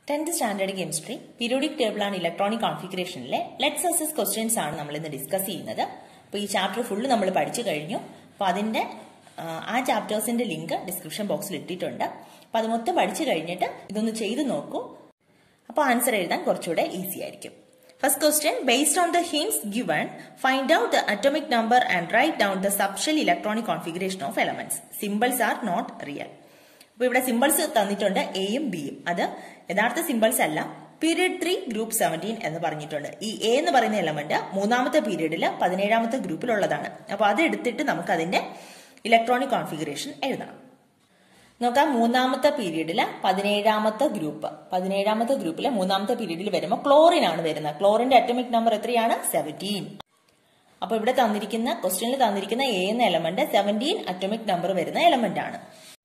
Tenth standard chemistry periodic table ആണ് electronic കോൺഫിഗറേഷനിലെ let's assess questions ആണ് നമ്മൾ ഇന്ന് ഡിസ്കസ് ചെയ്യുന്നത് അപ്പോൾ ഈ ചാപ്റ്റർ ഫുള്ള് നമ്മൾ പഠിച്ചു കഴിഞ്ഞു അപ്പോൾ അതിന്റെ ആ, ആ ചാപ്റ്റേഴ്സിന്റെ ലിങ്ക് ഡിസ്ക്രിപ്ഷൻ ബോക്സിൽ ഇട്ടിട്ടുണ്ട് അപ്പോൾ അത് മൊത്തം പഠിച്ചു കഴിഞ്ഞിട്ട് ഇതൊന്ന് ചെയ്തു നോക്കൂ അപ്പോൾ ആൻസർ എഴുതാൻ കുറച്ചുകൂടെ ഈസി ആയിരിക്കും first question based on the hints given find out the atomic number and write down the subshell electronic configuration of elements symbols are not real അപ്പൊ ഇവിടെ സിമ്പിൾസ് തന്നിട്ടുണ്ട് എയും ബിയും അത് യഥാർത്ഥ സിമ്പിൾസ് അല്ല പീരീഡ് ത്രീ ഗ്രൂപ്പ് സെവൻറ്റീൻ എന്ന് പറഞ്ഞിട്ടുണ്ട് ഈ എ എന്ന് പറയുന്ന എലമെന്റ് മൂന്നാമത്തെ പീരീഡിൽ പതിനേഴാമത്തെ ഗ്രൂപ്പിലുള്ളതാണ് അപ്പൊ അത് എടുത്തിട്ട് നമുക്ക് അതിന്റെ ഇലക്ട്രോണിക് കോൺഫിഗറേഷൻ എഴുതണം നോക്കാം മൂന്നാമത്തെ പീരീഡില് പതിനേഴാമത്തെ ഗ്രൂപ്പ് പതിനേഴാമത്തെ ഗ്രൂപ്പിലെ മൂന്നാമത്തെ പീരീഡിൽ വരുമ്പോൾ ക്ലോറിൻ ആണ് വരുന്നത് ക്ലോറിന്റെ അറ്റോമിക് നമ്പർ എത്രയാണ് സെവൻറ്റീൻ അപ്പൊ ഇവിടെ തന്നിരിക്കുന്ന ക്വസ്റ്റ്യനിൽ തന്നിരിക്കുന്ന എ എന്ന എലമെന്റ് സെവൻറ്റീൻ അറ്റോമിക് നമ്പർ വരുന്ന എലമെന്റ് ആണ്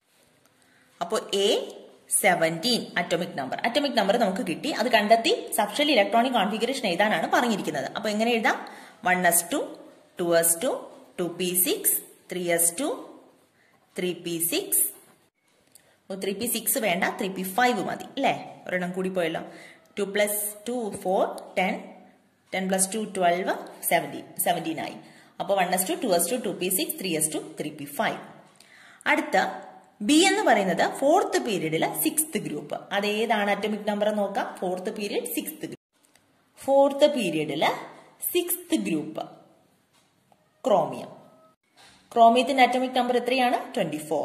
അപ്പോൾ A seventeen atomic number atomic number നമുക്ക് കിട്ടി അത് കണ്ടെത്തി സബ്ഷൽ ഇലക്ട്രോണിക് കോൺഫിഗറേഷൻ എഴുതാനാണ് പറഞ്ഞിരിക്കുന്നത് അപ്പൊ എങ്ങനെ എഴുതാം one S two two S two two P six three S two three P six three P six വേണ്ട ത്രീ പി ഫൈവ് മതി അല്ലേ ഒരെണ്ണം കൂടി പോയല്ലോ two plus two four ten ten plus two twelve seventeen seventeen ആയി അപ്പോൾ one S two two S two two P six three S two three P five അടുത്ത B എന്ന് പറയുന്നത് ഫോർത്ത് പീരീഡിലെ സിക്സ്ത് ഗ്രൂപ്പ് അത് ഏതാണ് അറ്റോമിക് നമ്പർ നോക്കാം fourth period sixth fourth പീരീഡില് സിക്സ്ത് ഗ്രൂപ്പ് ക്രോമിയം ക്രോമിയത്തിന്റെ അറ്റോമിക് നമ്പർ എത്രയാണ് ട്വന്റി ഫോർ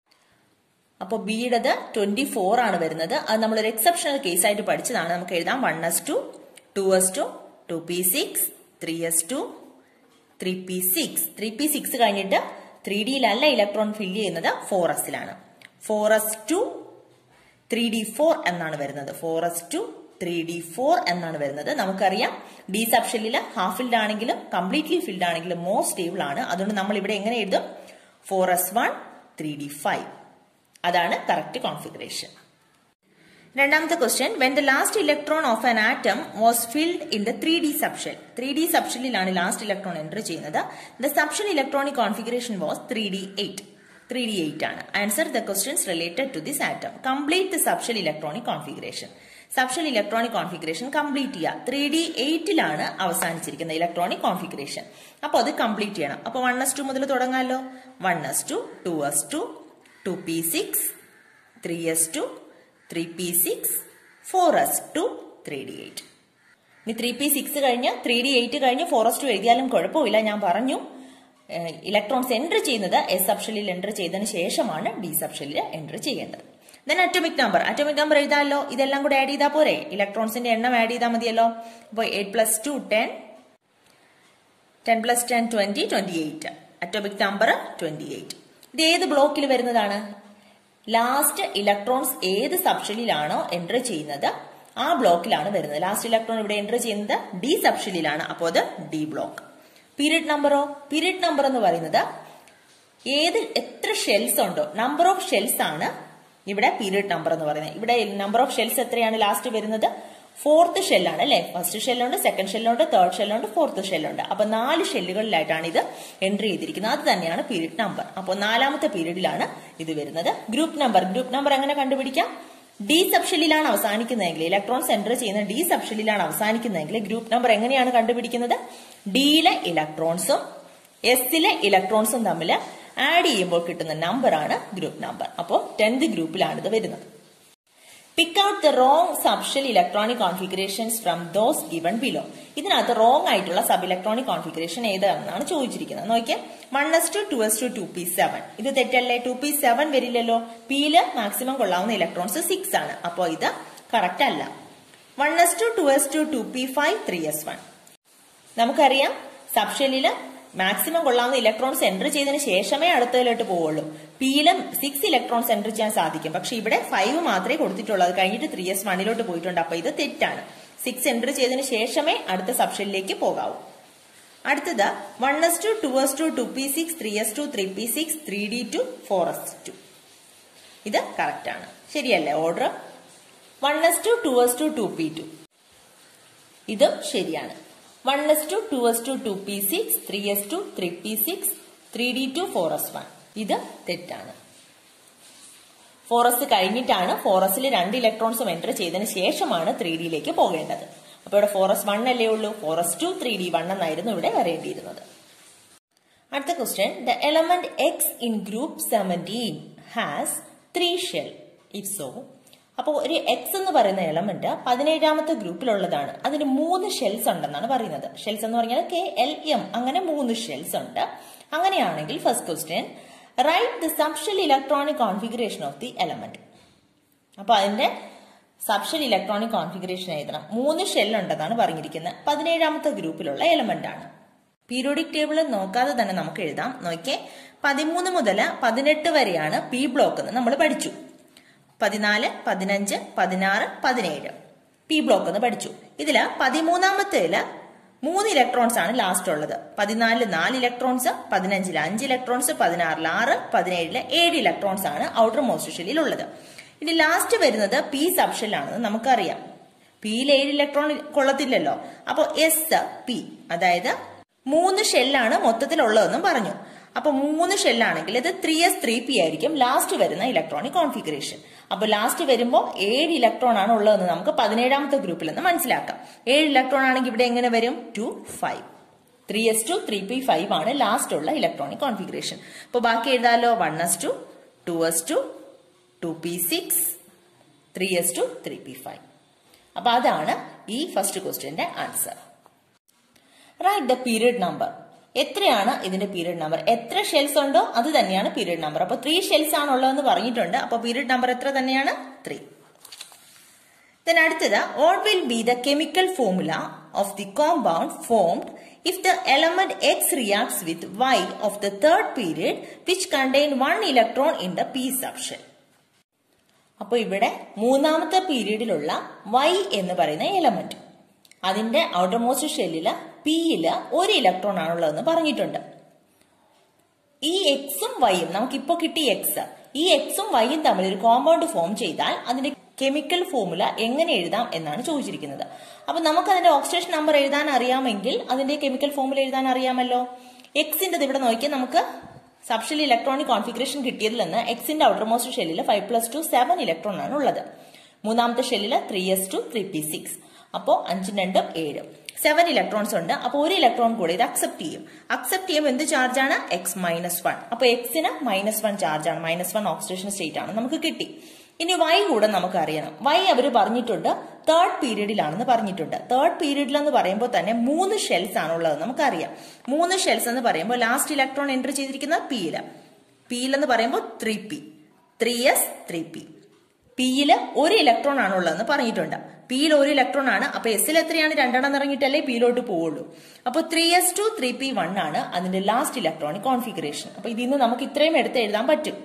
അപ്പോൾ ബിയുടേത് ട്വന്റി ഫോർ ആണ് വരുന്നത് അത് നമ്മളൊരു എക്സെപ്ഷണൽ കേസ് ആയിട്ട് പഠിച്ചതാണ് നമുക്ക് എഴുതാം one S two two S two two P six three S two three P six three P six കഴിഞ്ഞിട്ട് ത്രീ ഡിയിലല്ല ഇലക്ട്രോൺ ഫില്ല് ചെയ്യുന്നത് ഫോർ എസിലാണ് four S two three D four എന്നാണ് വരുന്നത് four S two three D four എന്നാണ് വരുന്നത് നമുക്കറിയാം D സബ്ഷെല്ലിൽ ഹാഫ് ഫിൽഡ് ആണെങ്കിലും കംപ്ലീറ്റ്ലി ഫിൽഡ് ആണെങ്കിലും മോർ സ്റ്റേബിൾ ആണ് അതുകൊണ്ട് നമ്മൾ ഇവിടെ എങ്ങനെ എഴുതും four S one three D five അതാണ് കറക്റ്റ് കോൺഫിഗറേഷൻ രണ്ടാമത്തെ question when the last electron of an atom was filled in the three D subshell three D സബ്ഷെല്ലിലാണ് ലാസ്റ്റ് ഇലക്ട്രോൺ എൻ്റർ ചെയ്യുന്നത് the subshell electronic configuration was three D eight three D eight ആണ് answer the questions related to this atom complete the subshell electronic configuration subshell electronic configuration complete ചെയ്യുക three D എയ്റ്റിലാണ് അവസാനിച്ചിരിക്കുന്നത് electronic configuration അപ്പോൾ അത് complete ചെയ്യണം അപ്പോൾ one S two മുതൽ തുടങ്ങാമല്ലോ one S two two S two two P six three S two three P six four S two three D eight ഇനി three P six കഴിഞ്ഞ് three D eight കഴിഞ്ഞ് four S two എഴുതിയാലും കുഴപ്പമില്ല ഞാൻ പറഞ്ഞു electrons enter ചെയ്യുന്നത് S സബ്ഷെല്ലിൽ enter ചെയ്തതിന് ശേഷമാണ് ഡി സബ്ഷെല്ലിൽ എൻറ്റർ ചെയ്യേണ്ടത് then atomic number atomic number എഴുതാമല്ലോ ഇതെല്ലാം കൂടെ ആഡ് ചെയ്താൽ പോരെ ഇലക്ട്രോൺസിന്റെ എണ്ണം ആഡ് ചെയ്താൽ മതിയല്ലോ അപ്പോൾ eight plus two ten ten plus ten twenty twenty eight atomic number twenty eight ഇത് ഏത് ബ്ലോക്കിൽ വരുന്നതാണ് ലാസ്റ്റ് ഇലക്ട്രോൺസ് ഏത് സബ്ഷെല്ലിലാണോ എൻറ്റർ ചെയ്യുന്നത് ആ ബ്ലോക്കിലാണ് വരുന്നത് ലാസ്റ്റ് ഇലക്ട്രോൺ ഇവിടെ എൻറ്റർ ചെയ്യുന്നത് ഡി സബ്ഷെല്ലിലാണ് അപ്പോൾ അത് ഡി ബ്ലോക്ക് പീരിയഡ് നമ്പറോ പീരിയഡ് നമ്പർ എന്ന് പറയുന്നത് ഏത് എത്ര ഷെൽസ് ഉണ്ടോ നമ്പർ ഓഫ് ഷെൽസ് ആണ് ഇവിടെ പീരിയഡ് നമ്പർ എന്ന് പറയുന്നത് ഇവിടെ നമ്പർ ഓഫ് ഷെൽസ് എത്രയാണ് ലാസ്റ്റ് വരുന്നത് ഫോർത്ത് ഷെല്ലാണ് അല്ലെ ഫസ്റ്റ് ഷെല്ലുണ്ട് സെക്കൻഡ് ഷെല്ലുണ്ട് തേർഡ് ഷെല്ലുണ്ട് ഫോർത്ത് ഷെല്ലുണ്ട് അപ്പൊ നാല് ഷെല്ലുകളിലായിട്ടാണ് ഇത് എൻട്രി ചെയ്തിരിക്കുന്നത് അത് തന്നെയാണ് പീരീഡ് നമ്പർ അപ്പോൾ നാലാമത്തെ പീരീഡിലാണ് ഇത് വരുന്നത് ഗ്രൂപ്പ് നമ്പർ ഗ്രൂപ്പ് നമ്പർ എങ്ങനെ കണ്ടുപിടിക്കാം ഡി സബ്ഷെല്ലിലാണ് അവസാനിക്കുന്നതെങ്കിൽ ഇലക്ട്രോൺസ് എൻറ്റർ ചെയ്യുന്ന ഡി സബ്ഷെല്ലിലാണ് അവസാനിക്കുന്നതെങ്കിൽ ഗ്രൂപ്പ് നമ്പർ എങ്ങനെയാണ് കണ്ടുപിടിക്കുന്നത് ഡിയിലെ ഇലക്ട്രോൺസും എസിലെ ഇലക്ട്രോൺസും തമ്മിൽ ആഡ് ചെയ്യുമ്പോൾ കിട്ടുന്ന നമ്പറാണ് ഗ്രൂപ്പ് നമ്പർ അപ്പോൾ ടെൻത്ത് ഗ്രൂപ്പിലാണ് ഇത് വരുന്നത് pick out the wrong subshell electronic configurations from those given below ഇതിനകത്ത് റോങ് ആയിട്ടുള്ള സബ് ഇലക്ട്രോണിക് കോൺഫിഗറേഷൻ ഏതാണെന്നാണ് ചോദിച്ചിരിക്കുന്നത് നോക്കിയാൽ one S two two S two two P seven ഇത് തെറ്റല്ലേ ടു പി സെവൻ വരില്ലല്ലോ പിയില് മാക്സിമം കൊള്ളാവുന്ന ഇലക്ട്രോൺസ് സിക്സ് ആണ് അപ്പോൾ ഇത് കറക്റ്റ് അല്ല one S two two S two two P five three S one നമുക്കറിയാം സബ്ഷെല്ലില് മാക്സിമം കൊള്ളാവുന്ന ഇലക്ട്രോൺസ് എൻറ്റർ ചെയ്തതിന് ശേഷമേ അടുത്തതിലോട്ട് പോവുള്ളൂ പിയിലും സിക്സ് ഇലക്ട്രോൺസ് എൻറ്റർ ചെയ്യാൻ സാധിക്കും പക്ഷെ ഇവിടെ ഫൈവ് മാത്രമേ കൊടുത്തിട്ടുള്ളൂ അത് കഴിഞ്ഞിട്ട് ത്രീ എസ് വണ്ണിലോട്ട് പോയിട്ടുണ്ട് അപ്പൊ ഇത് തെറ്റാണ് സിക്സ് എൻറ്റർ ചെയ്തതിന് ശേഷമേ അടുത്ത സബ്ഷെല്ലിലേക്ക് പോകാവൂ അടുത്തത് one S two two S two two P six three S two three P six three D two four S two ഇത് കറക്റ്റ് ആണ് ശരിയല്ലേ order one S two two S two two P two ഇതും ശരിയാണ് one S two two S two two P six three S two three P six three D two four S one ഇത് തെറ്റാണ് four S കഴിഞ്ഞിട്ടാണ് four എസിൽ രണ്ട് ഇലക്ട്രോൺസും enter ചെയ്തതിന് ശേഷമാണ് three ഡിയിലേക്ക് പോകേണ്ടത് അപ്പോൾ ഇവിടെ ഫോർ എസ് വൺ അല്ലേ ഉള്ളൂ four S two three D one എന്നായിരുന്നു ഇവിടെ വരേണ്ടിയിരുന്നത് അടുത്ത question the element X in group seventeen has three shell if so അപ്പോൾ ഒരു എക്സ് എന്ന് പറയുന്ന എലമെന്റ് പതിനേഴാമത്തെ ഗ്രൂപ്പിലുള്ളതാണ് അതിന് മൂന്ന് ഷെൽസ് ഉണ്ടെന്നാണ് പറയുന്നത് ഷെൽസ് എന്ന് പറഞ്ഞാൽ കെ എൽ എം അങ്ങനെ മൂന്ന് ഷെൽസ് ഉണ്ട് അങ്ങനെയാണെങ്കിൽ first question write the subshell electronic configuration of the element അപ്പൊ അതിന്റെ സബ്ഷൽ ഇലക്ട്രോണിക് കോൺഫിഗറേഷൻ എഴുതണം മൂന്ന് ഷെൽ ഉണ്ടെന്നാണ് പറഞ്ഞിരിക്കുന്നത് പതിനേഴാമത്തെ ഗ്രൂപ്പിലുള്ള എലമെന്റ് ആണ് പീരിയോഡിക് ടേബിൾ നോക്കാതെ തന്നെ നമുക്ക് എഴുതാം നോക്കിയേ പതിമൂന്ന് മുതൽ പതിനെട്ട് വരെയാണ് പി ബ്ലോക്ക് എന്ന് നമ്മൾ പഠിച്ചു പതിനാല് പതിനഞ്ച് പതിനാറ് പതിനേഴ് പി ബ്ലോക്ക് എന്ന് പഠിച്ചു ഇതില് പതിമൂന്നാമത്തേല് മൂന്ന് ഇലക്ട്രോൺസ് ആണ് ലാസ്റ്റ് ഉള്ളത് പതിനാലില് നാല് ഇലക്ട്രോൺസ് പതിനഞ്ചില് അഞ്ച് ഇലക്ട്രോൺസ് പതിനാറിൽ ആറ് പതിനേഴില് ഏഴ് ഇലക്ട്രോൺസ് ആണ് ഔട്ടർ മോസ്റ്റ് ഷെല്ലിൽ ഉള്ളത് ഇനി ലാസ്റ്റ് വരുന്നത് പി സബ്ഷെല്ലാണെന്ന് നമുക്കറിയാം പിയിൽ ഏഴ് ഇലക്ട്രോൺ കൊള്ളത്തില്ലല്ലോ അപ്പോൾ എസ് പി അതായത് മൂന്ന് ഷെല്ലാണ് മൊത്തത്തിലുള്ളതെന്നും പറഞ്ഞു അപ്പൊ മൂന്ന് ഷെല്ലാണെങ്കിൽ ഇത് ത്രീ എസ് ത്രീ പി ആയിരിക്കും ലാസ്റ്റ് വരുന്ന ഇലക്ട്രോണിക് കോൺഫിഗറേഷൻ അപ്പൊ ലാസ്റ്റ് വരുമ്പോൾ ഏഴ് ഇലക്ട്രോൺ ആണ് ഉള്ളതെന്ന് നമുക്ക് പതിനേഴാമത്തെ ഗ്രൂപ്പിൽ നിന്ന് മനസ്സിലാക്കാം ഏഴ് ഇലക്ട്രോൺ ആണെങ്കിൽ ഇവിടെ എങ്ങനെ വരും two five three S two three P five ആണ് ലാസ്റ്റ് ഉള്ള ഇലക്ട്രോണിക് കോൺഫിഗറേഷൻ അപ്പൊ ബാക്കി എഴുതാലോ one S two two S two two P six three S two three P five അപ്പൊ അതാണ് ഈ ഫസ്റ്റ് ക്വസ്റ്റ്യന്റെ answer write the period number എത്രയാണ് ഇതിന്റെ പീരിയഡ് നമ്പർ എത്ര ഷെൽസ് ഉണ്ടോ അത് തന്നെയാണ് പീരിയഡ് നമ്പർ അപ്പൊ ത്രീ ഷെൽസ് ആണുള്ളതെന്ന് പറഞ്ഞിട്ടുണ്ട് അപ്പൊ പീരിയഡ് നമ്പർ എത്ര തന്നെയാണ് ത്രീ then അടുത്തത് what will be the chemical formula of the compound formed if the element X reacts with Y of the third period which contain one electron in the p subshell അപ്പോൾ ഇവിടെ മൂന്നാമത്തെ പീരീഡിലുള്ള Y എന്ന് പറയുന്ന element അതിന്റെ outermost ഷെല്ലില് പിയില് ഒരു electron ആണുള്ളതെന്ന് പറഞ്ഞിട്ടുണ്ട് ഈ എക്സും വൈയും നമുക്കിപ്പോ കിട്ടിയ എക്സ് ഈ എക്സും വൈയും തമ്മിൽ ഒരു കോമ്പൗണ്ട് ഫോം ചെയ്താൽ അതിന്റെ കെമിക്കൽ ഫോമുല എങ്ങനെ എഴുതാം എന്നാണ് ചോദിച്ചിരിക്കുന്നത് അപ്പൊ നമുക്ക് അതിന്റെ ഓക്സിഡേഷൻ നമ്പർ എഴുതാൻ അറിയാമെങ്കിൽ അതിന്റെ കെമിക്കൽ ഫോമുല എഴുതാൻ അറിയാമല്ലോ എക്സിന്റെ ഇവിടെ നോക്കിയാൽ നമുക്ക് സബ്ഷെൽ ഇലക്ട്രോണിക് കോൺഫിഗറേഷൻ കിട്ടിയതിൽ നിന്ന് എക്സിന്റെ ഔട്ടർമോസ്റ്റ് ഷെല്ലിൽ five plus two seven electron ആണ് ഉള്ളത് മൂന്നാമത്തെ ഷെല്ലിൽ three S two three P six അപ്പോൾ അഞ്ചും രണ്ടും ഏഴ് സെവൻ ഇലക്ട്രോൺസ് ഉണ്ട് അപ്പോൾ ഒരു ഇലക്ട്രോൺ കൂടെ ഇത് അക്സെപ്റ്റ് ചെയ്യും അക്സെപ്റ്റ് ചെയ്യുമ്പോൾ എന്ത് ചാർജ് ആണ് എക്സ് മൈനസ് വൺ അപ്പോൾ എക്സിന് മൈനസ് വൺ ചാർജ് ആണ് മൈനസ് വൺ ഓക്സിഡേഷൻ സ്റ്റേറ്റ് ആണ് നമുക്ക് കിട്ടി ഇനി വൈ കൂടെ നമുക്ക് അറിയണം വൈ അവർ പറഞ്ഞിട്ടുണ്ട് തേർഡ് പീരീഡിലാണെന്ന് പറഞ്ഞിട്ടുണ്ട് തേർഡ് പീരീഡിൽ എന്ന് പറയുമ്പോൾ തന്നെ മൂന്ന് ഷെൽസ് ആണുള്ളത് നമുക്കറിയാം മൂന്ന് ഷെൽസ് എന്ന് പറയുമ്പോൾ ലാസ്റ്റ് ഇലക്ട്രോൺ എൻറ്റർ ചെയ്തിരിക്കുന്നത് പിയിൽ പിയിൽ എന്ന് പറയുമ്പോൾ three P three S three P പിയിൽ ഒരു ഇലക്ട്രോൺ ആണുള്ളതെന്ന് പറഞ്ഞിട്ടുണ്ട് പിയിൽ ഒരു ഇലക്ട്രോൺ ആണ് അപ്പൊ എസിൽ എത്രയാണ് രണ്ടെണ്ണം ഇറങ്ങിയിട്ടല്ലേ പിയിലോട്ട് പോവുള്ളൂ അപ്പൊ three S two three P one ആണ് അതിന്റെ ലാസ്റ്റ് ഇലക്ട്രോണിക് കോൺഫിഗറേഷൻ അപ്പൊ ഇതിൽ നിന്ന് നമുക്ക് ഇത്രയും എടുത്ത് എഴുതാൻ പറ്റും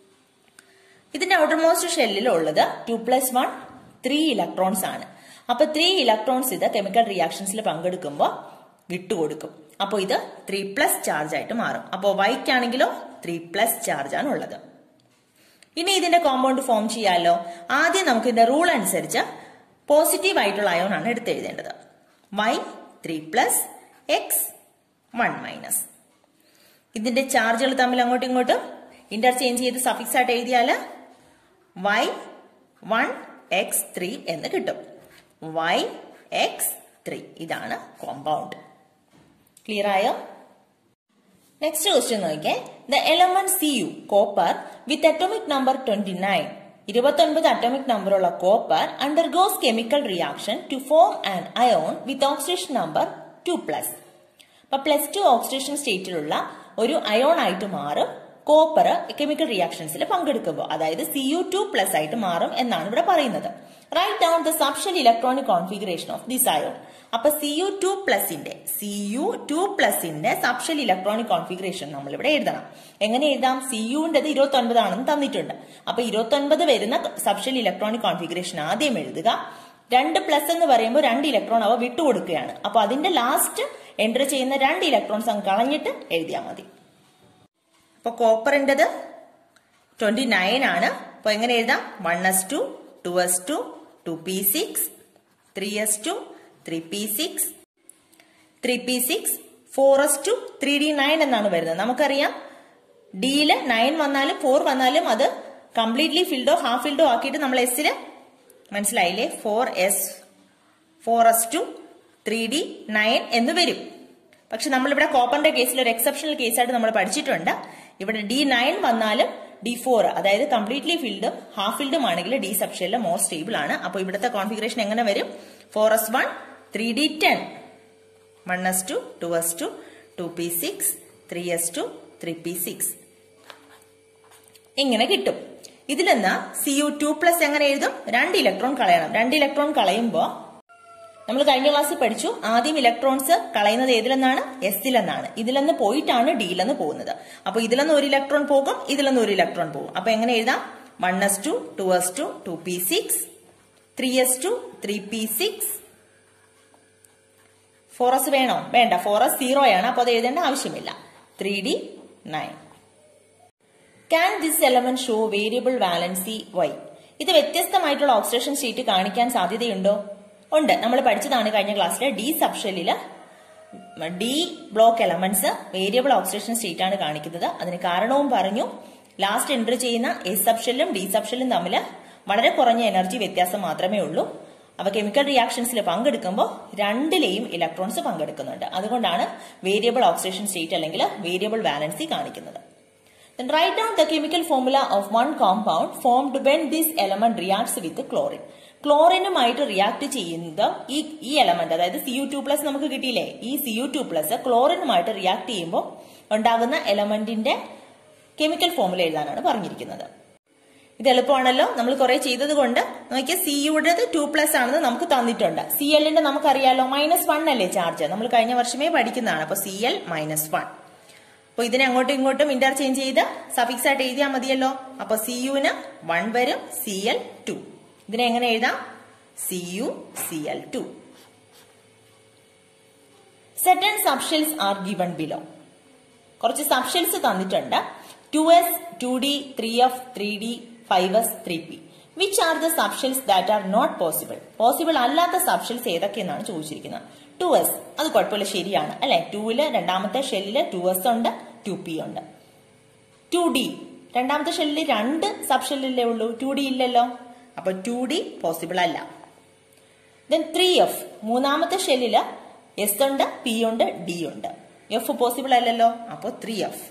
ഇതിന്റെ ഔട്ടർമോസ്റ്റ് ഷെല്ലിൽ ഉള്ളത് two plus one three electrons ആണ് അപ്പൊ ത്രീ ഇലക്ട്രോൺസ് ഇത് കെമിക്കൽ റിയാക്ഷൻസിൽ പങ്കെടുക്കുമ്പോൾ വിട്ടുകൊടുക്കും അപ്പോൾ ഇത് ത്രീ പ്ലസ് ചാർജ് ആയിട്ട് മാറും അപ്പോൾ വൈക്കാണെങ്കിലോ ത്രീ പ്ലസ് ചാർജ് ആണ് ഉള്ളത് ഇനി ഇതിന്റെ കോമ്പൗണ്ട് ഫോം ചെയ്യാമല്ലോ ആദ്യം നമുക്ക് ഇതിന്റെ റൂൾ അനുസരിച്ച് പോസിറ്റീവ് ആയിട്ടുള്ള അയോൺ ആണ് എടുത്ത് എഴുതേണ്ടത് Y three plus X one minus ഇതിന്റെ ചാർജുകൾ തമ്മിൽ അങ്ങോട്ടും ഇങ്ങോട്ടും ഇന്റർചേഞ്ച് ചെയ്ത് സഫിക്സ് ആയിട്ട് എഴുതിയാൽ വൈ വൺ എക്സ് ത്രീ എന്ന് കിട്ടും വൈ എക്സ് ത്രീ ഇതാണ് കോമ്പൗണ്ട് ക്ലിയർ ആയോ നെക്സ്റ്റ് ക്വസ്റ്റ്യൻ നോക്കിയേ the element C U copper with atomic number twenty nine ഇരുപത്തൊൻപത് അറ്റോമിക് നമ്പറുള്ള copper undergoes chemical reaction to form an ion with oxidation number two plus അപ്പൊ plus two oxidation സ്റ്റേറ്റിലുള്ള ഒരു ion ആയിട്ട് മാറും copper chemical റിയാക്ഷൻസിൽ പങ്കെടുക്കുമ്പോൾ അതായത് സി യു ടു പ്ലസ് ആയിട്ട് മാറും എന്നാണ് ഇവിടെ പറയുന്നത് write down the subshell electronic configuration of this ion അപ്പൊ സി യു ടു പ്ലസിന്റെ സി യു ടു പ്ലസിന്റെ സബ്ഷൽ ഇലക്ട്രോണിക് കോൺഫിഗറേഷൻ നമ്മൾ ഇവിടെ എഴുതണം എങ്ങനെ എഴുതാം സി യുവിൻ്റെത് ഇരുപത്തി ഒൻപതാണെന്ന് തന്നിട്ടുണ്ട് അപ്പൊ ഇരുപത്തി ഒൻപത് വരുന്ന സബ്ഷൽ ഇലക്ട്രോണിക് കോൺഫിഗറേഷൻ ആദ്യം എഴുതുക രണ്ട് പ്ലസ് എന്ന് പറയുമ്പോൾ രണ്ട് ഇലക്ട്രോൺ അവ വിട്ടുകൊടുക്കുകയാണ് അപ്പൊ അതിന്റെ ലാസ്റ്റ് എൻ്റർ ചെയ്യുന്ന രണ്ട് ഇലക്ട്രോൺസ് അങ്ങ് കളഞ്ഞിട്ട് എഴുതിയാൽ മതി അപ്പൊ കോപ്പറിൻ്റെത് ട്വന്റി നയൻ ആണ് അപ്പൊ എങ്ങനെ എഴുതാം one S two two S two two P six three S two three P six three P six four S two three D nine എന്നാണ് വരുന്നത് നമുക്കറിയാം ഡിയില് നയൻ വന്നാലും ഫോർ വന്നാലും അത് കംപ്ലീറ്റ്ലി ഫിൽഡോ ഹാഫ് ഫിൽഡോ ആക്കിയിട്ട് നമ്മൾ എസ്സിൽ മനസ്സിലായില്ലേ four S four S two three D nine എന്ന് വരും പക്ഷെ നമ്മളിവിടെ കോപ്പറിന്റെ കേസിൽ ഒരു എക്സെപ്ഷണൽ കേസായിട്ട് നമ്മൾ പഠിച്ചിട്ടുണ്ട് ഇവിടെ ഡി നയൻ വന്നാലും ഡി ഫോർ അതായത് കംപ്ലീറ്റ്ലി ഫിൽഡും ഹാഫ് ഫിൽഡും ആണെങ്കിൽ ഡി സബ്ഷനിൽ മോർ സ്റ്റേബിൾ ആണ് അപ്പോൾ ഇവിടുത്തെ കോൺഫിഗറേഷൻ എങ്ങനെ വരും four S one three D ten one S two two S two two P six three S two three P six ഇങ്ങനെ കിട്ടും ഇതിൽ നിന്ന് സി യു ടു പ്ലസ് എങ്ങനെ എഴുതും രണ്ട് ഇലക്ട്രോൺ കളയണം രണ്ട് ഇലക്ട്രോൺ കളയുമ്പോൾ നമ്മൾ കഴിഞ്ഞ ക്ലാസ്സിൽ പഠിച്ചു ആദ്യം ഇലക്ട്രോൺസ് കളയുന്നത് ഏതിലെന്നാണ് എസിലെന്നാണ് ഇതിലെന്ന് പോയിട്ടാണ് ഡിയിലെന്ന് പോകുന്നത് അപ്പൊ ഇതിലെന്ന് ഒരു ഇലക്ട്രോൺ പോകും ഇതിലെന്ന് ഒരു ഇലക്ട്രോൺ പോകും അപ്പൊ എങ്ങനെ എഴുതാം one S two two S two two P six three S two three P six four S വേണോ വേണ്ട ഫോർ എസ് സീറോ ആണ് അപ്പൊ അത് എഴുതേണ്ട ആവശ്യമില്ല three D nine can this element show variable valency why ഇത് വ്യത്യസ്തമായിട്ടുള്ള ഓക്സിഡേഷൻ സ്റ്റേറ്റ് കാണിക്കാൻ സാധ്യതയുണ്ടോ ഉണ്ട് നമ്മൾ പഠിച്ചതാണ് കഴിഞ്ഞ ക്ലാസ്സിലെ ഡി സബ്ഷെല്ലില് D block elements variable oxidation state ആണ് കാണിക്കുന്നത് അതിന് കാരണവും പറഞ്ഞു ലാസ്റ്റ് എൻട്രി ചെയ്യുന്ന എസ് സബ്ഷെല്ലും ഡി സബ്ഷെല്ലും തമ്മിൽ വളരെ കുറഞ്ഞ എനർജി വ്യത്യാസം മാത്രമേ ഉള്ളൂ അവ കെമിക്കൽ റിയാക്ഷൻസിൽ പങ്കെടുക്കുമ്പോൾ രണ്ടിലെയും ഇലക്ട്രോൺസ് പങ്കെടുക്കുന്നുണ്ട് അതുകൊണ്ടാണ് വേരിയബിൾ ഓക്സിഡേഷൻ സ്റ്റേറ്റ് അല്ലെങ്കിൽ വേരിയബിൾ വാലൻസി കാണിക്കുന്നത് Then write down the chemical formula of one compound formed when this element reacts with chlorine. ക്ലോറിനുമായിട്ട് റിയാക്ട് ചെയ്യുന്നത് ഈ ഈ എലമെന്റ് അതായത് സി യു ടു പ്ലസ് നമുക്ക് കിട്ടിയില്ലേ ഈ സി യു ടു പ്ലസ് ക്ലോറിനുമായിട്ട് റിയാക്ട് ചെയ്യുമ്പോൾ ഉണ്ടാകുന്ന എലമെന്റിന്റെ കെമിക്കൽ ഫോമുല എഴുതാനാണ് പറഞ്ഞിരിക്കുന്നത് ഇത് എളുപ്പമാണല്ലോ നമ്മൾ കുറെ ചെയ്തത് കൊണ്ട് നോക്കിയാൽ സി യുടേത് ടു പ്ലസ് ആണെന്ന് നമുക്ക് തന്നിട്ടുണ്ട് സി എല്ലിന്റെ നമുക്കറിയാലോ മൈനസ് വൺ അല്ലേ ചാർജ് നമ്മൾ കഴിഞ്ഞ വർഷമേ പഠിക്കുന്നതാണ് അപ്പൊ സി എൽ മൈനസ് വൺ അപ്പൊ ഇതിനെ അങ്ങോട്ടും ഇങ്ങോട്ടും ഇന്റർചേഞ്ച് ചെയ്ത് സഫിക്സ് ആയിട്ട് എഴുതിയാൽ മതിയല്ലോ അപ്പൊ സി യുന് വൺ വരും സി എൽ ടു ഇതിനെ എങ്ങനെ എഴുതാം C U C L two certain subshells are given below കുറച്ച് സബ്ഷെൽസ് തന്നിട്ടുണ്ട് two S two D three F three D five S three P which are the subshells that are not possible possible അല്ലാത്ത subshells ഏതൊക്കെയെന്നാണ് ചോദിച്ചിരിക്കുന്നത് two S അത് കുഴപ്പമില്ല ശരിയാണ് അല്ലെ ടൂവില് രണ്ടാമത്തെ ഷെല്ലില് ടു എസ് ഉണ്ട് ടു പി ഉണ്ട് ടു ഡി രണ്ടാമത്തെ ഷെല്ലിൽ രണ്ട് സബ് ഷെല്ലിലേ ഉള്ളൂ ടു ഡി ഇല്ലല്ലോ അപ്പൊ ടു ഡി പോസിബിൾ അല്ല ദെൻ ത്രീ എഫ് മൂന്നാമത്തെ ഷെല്ലില് എസ് ഉണ്ട് പി ഉണ്ട് ഡി ഉണ്ട് എഫ് പോസിബിൾ അല്ലല്ലോ അപ്പോ three F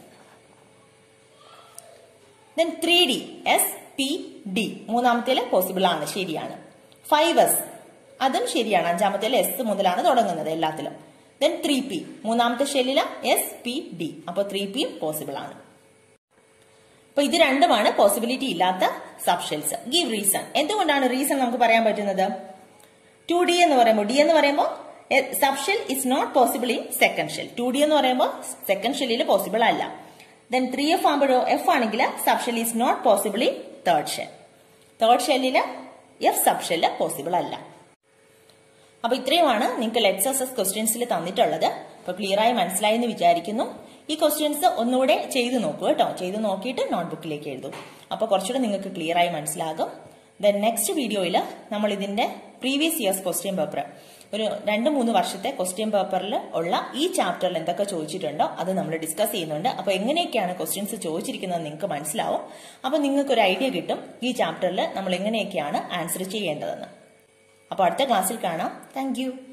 then three D S P D മൂന്നാമത്തേല് പോസിബിൾ ആണ് ശരിയാണ് ഫൈവ് എസ് അതും ശരിയാണ് അഞ്ചാമത്തേല് എസ് മുതലാണ് തുടങ്ങുന്നത് എല്ലാത്തിലും ദെൻ ത്രീ പി മൂന്നാമത്തെ ഷെല്ലില് എസ് പി ഡി അപ്പൊ ത്രീ പിയും പോസിബിൾ ആണ് അപ്പൊ ഇത് രണ്ടുമാണ് പോസിബിലിറ്റി ഇല്ലാത്ത സബ് ഷെൽസ് ഗീവ് റീസൺ എന്തുകൊണ്ടാണ് റീസൺ നമുക്ക് പറയാൻ പറ്റുന്നത് ടു ഡി എന്ന് പറയുമ്പോൾ ഡി എന്ന് പറയുമ്പോൾ subshell is not possible in second shell two D എന്ന് പറയുമ്പോൾ സെക്കൻഡ് ഷെല്ലിൽ പോസിബിൾ അല്ല ദെൻ ത്രീ എഫ് ആകുമ്പോഴോ എഫ് ആണെങ്കിൽ subshell is not possible in third shell third ഷെല്ലില് എഫ് സബ് ഷെല്ല് പോസിബിൾ അല്ല അപ്പൊ ഇത്രയുമാണ് നിങ്ങൾക്ക് ലെറ്റ്സ് എസ് ക്വസ്റ്റ്യൻസിൽ തന്നിട്ടുള്ളത് അപ്പൊ ക്ലിയർ ആയി മനസ്സിലായി എന്ന് വിചാരിക്കുന്നു ഈ ക്വസ്റ്റ്യൻസ് ഒന്നുകൂടെ ചെയ്തു നോക്കൂ കേട്ടോ ചെയ്തു നോക്കിയിട്ട് നോട്ട്ബുക്കിലേക്ക് എഴുതും അപ്പൊ കുറച്ചുകൂടെ നിങ്ങൾക്ക് ക്ലിയർ ആയി മനസ്സിലാകും ദെൻ നെക്സ്റ്റ് വീഡിയോയിൽ നമ്മൾ ഇതിന്റെ പ്രീവിയസ് ഇയേഴ്സ് ക്വസ്റ്റ്യൻ പേപ്പർ ഒരു രണ്ട് മൂന്ന് വർഷത്തെ ക്വസ്റ്റ്യൻ പേപ്പറിൽ ഉള്ള ഈ ചാപ്റ്ററിൽ എന്തൊക്കെ ചോദിച്ചിട്ടുണ്ടോ അത് നമ്മൾ ഡിസ്കസ് ചെയ്യുന്നുണ്ട് അപ്പൊ എങ്ങനെയൊക്കെയാണ് ക്വസ്റ്റ്യൻസ് ചോദിച്ചിരിക്കുന്നത് നിങ്ങൾക്ക് മനസ്സിലാവും അപ്പൊ നിങ്ങൾക്ക് ഒരു ഐഡിയ കിട്ടും ഈ ചാപ്റ്ററിൽ നമ്മൾ എങ്ങനെയൊക്കെയാണ് ആൻസർ ചെയ്യേണ്ടതെന്ന് അപ്പോൾ അടുത്ത ക്ലാസ്സിൽ കാണാം താങ്ക്